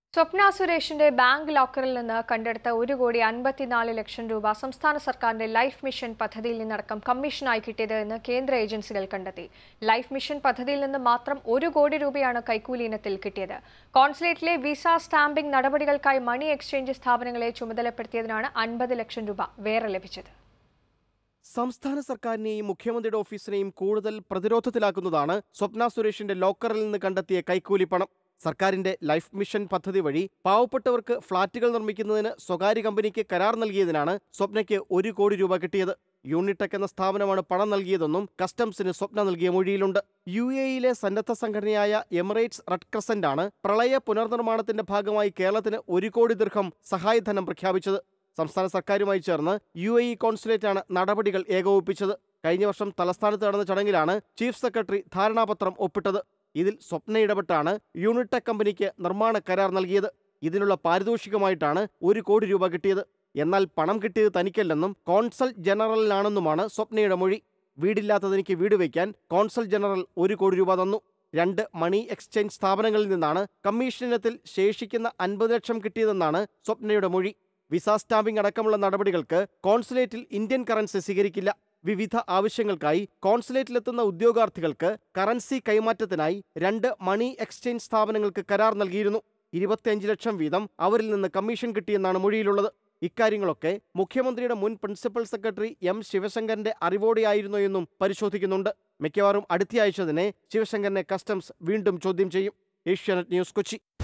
സ്വപ്ന സുരേഷിന്റെ ബാങ്ക് ലോക്കറിൽ നിന്ന് കണ്ടെടുത്ത ഒരു കോടി അൻപത്തിനാല് ലക്ഷം രൂപ സംസ്ഥാന സർക്കാരിന്റെ ലൈഫ് മിഷൻ പദ്ധതിയിൽ നിന്നടക്കം കമ്മീഷനായി കിട്ടിയത് എന്ന് കേന്ദ്ര ഏജൻസികൾ കണ്ടെത്തി ലൈഫ് മിഷൻ പദ്ധതിയിൽ നിന്ന് മാത്രം ഒരു കോടി രൂപയാണ് കൈക്കൂലി ഇനത്തിൽ കിട്ടിയത് കോൺസുലേറ്റിലെ വിസ സ്റ്റാമ്പിംഗ് നടപടികൾക്കായി മണി എക്സ്ചേഞ്ച് സ്ഥാപനങ്ങളെ ചുമതലപ്പെടുത്തിയതിനാണ് അൻപത് ലക്ഷം രൂപ വേറെ ലഭിച്ചത് സംസ്ഥാന സർക്കാരിനെയും മുഖ്യമന്ത്രിയുടെ ഓഫീസിനെയും കൂടുതൽ പ്രതിരോധത്തിലാക്കുന്നതാണ് സ്വപ്ന സുരേഷിന്റെ ലോക്കറിൽ നിന്ന് കണ്ടെത്തിയ കൈക്കൂലി പണം സർക്കാരിന്റെ ലൈഫ് മിഷൻ പദ്ധതി വഴി പാവപ്പെട്ടവർക്ക് ഫ്ളാറ്റുകൾ നിർമ്മിക്കുന്നതിന് സ്വകാര്യ കമ്പനിക്ക് കരാർ നൽകിയതിനാണ് സ്വപ്നയ്ക്ക് ഒരു കോടി രൂപ കിട്ടിയത് യൂണിടെക് എന്ന സ്ഥാപനമാണ് പണം നൽകിയതെന്നും കസ്റ്റംസിന് സ്വപ്ന നൽകിയ മൊഴിയിലുണ്ട് യു എയിലെ സന്നദ്ധ സംഘടനയായ എമിറേറ്റ്സ് റെഡ് ക്രസന്റ് ആണ് പ്രളയ പുനർനിർമ്മാണത്തിന്റെ ഭാഗമായി കേരളത്തിന് ഒരു കോടി ദീർഘം സഹായധനം പ്രഖ്യാപിച്ചത് സംസ്ഥാന സർക്കാരുമായി ചേർന്ന് യു എ ഇ കോൺസുലേറ്റാണ് നടപടികൾ ഏകോപിപ്പിച്ചത് കഴിഞ്ഞ വർഷം തലസ്ഥാനത്ത് നടന്ന ചടങ്ങിലാണ് ചീഫ് സെക്രട്ടറി ധാരണാപത്രം ഒപ്പിട്ടത് ഇതിൽ സ്വപ്ന ഇടപെട്ടാണ് യൂണിടെക് കമ്പനിക്ക് നിർമ്മാണ കരാർ നൽകിയത് ഇതിനുള്ള പാരിതോഷികമായിട്ടാണ് ഒരു കോടി രൂപ കിട്ടിയത് എന്നാൽ പണം കിട്ടിയത് തനിക്കല്ലെന്നും കോൺസൽ ജനറലിനാണെന്നുമാണ് സ്വപ്നയുടെ മൊഴി വീടില്ലാത്തതെനിക്ക് വീട് വയ്ക്കാൻ കോൺസൽ ജനറൽ ഒരു കോടി രൂപ തന്നു രണ്ട് മണി എക്സ്ചേഞ്ച് സ്ഥാപനങ്ങളിൽ നിന്നാണ് കമ്മീഷൻ ഇനത്തിൽ ശേഷിക്കുന്ന അൻപത് ലക്ഷം കിട്ടിയതെന്നാണ് സ്വപ്നയുടെ മൊഴി വിസ സ്റ്റാമ്പിംഗ് അടക്കമുള്ള നടപടികൾക്ക് കോൺസുലേറ്റിൽ ഇന്ത്യൻ കറൻസി സ്വീകരിക്കില്ല വിവിധ ആവശ്യങ്ങൾക്കായി കോൺസുലേറ്റിലെത്തുന്ന ഉദ്യോഗാർത്ഥികൾക്ക് കറൻസി കൈമാറ്റത്തിനായി രണ്ട് മണി എക്സ്ചേഞ്ച് സ്ഥാപനങ്ങൾക്ക് കരാർ നൽകിയിരുന്നു ഇരുപത്തിയഞ്ച് ലക്ഷം വീതം അവരിൽ നിന്ന് കമ്മീഷൻ കിട്ടിയെന്നാണ് മൊഴിയിലുള്ളത് ഇക്കാര്യങ്ങളൊക്കെ മുഖ്യമന്ത്രിയുടെ മുൻ പ്രിൻസിപ്പൽ സെക്രട്ടറി എം ശിവശങ്കറിന്റെ അറിവോടെയായിരുന്നോ എന്നും പരിശോധിക്കുന്നുണ്ട് മിക്കവാറും അടുത്തയാഴ്ച തന്നെ ശിവശങ്കറിനെ കസ്റ്റംസ് വീണ്ടും ചോദ്യം ചെയ്യും ഏഷ്യാനെറ്റ് ന്യൂസ് കൊച്ചി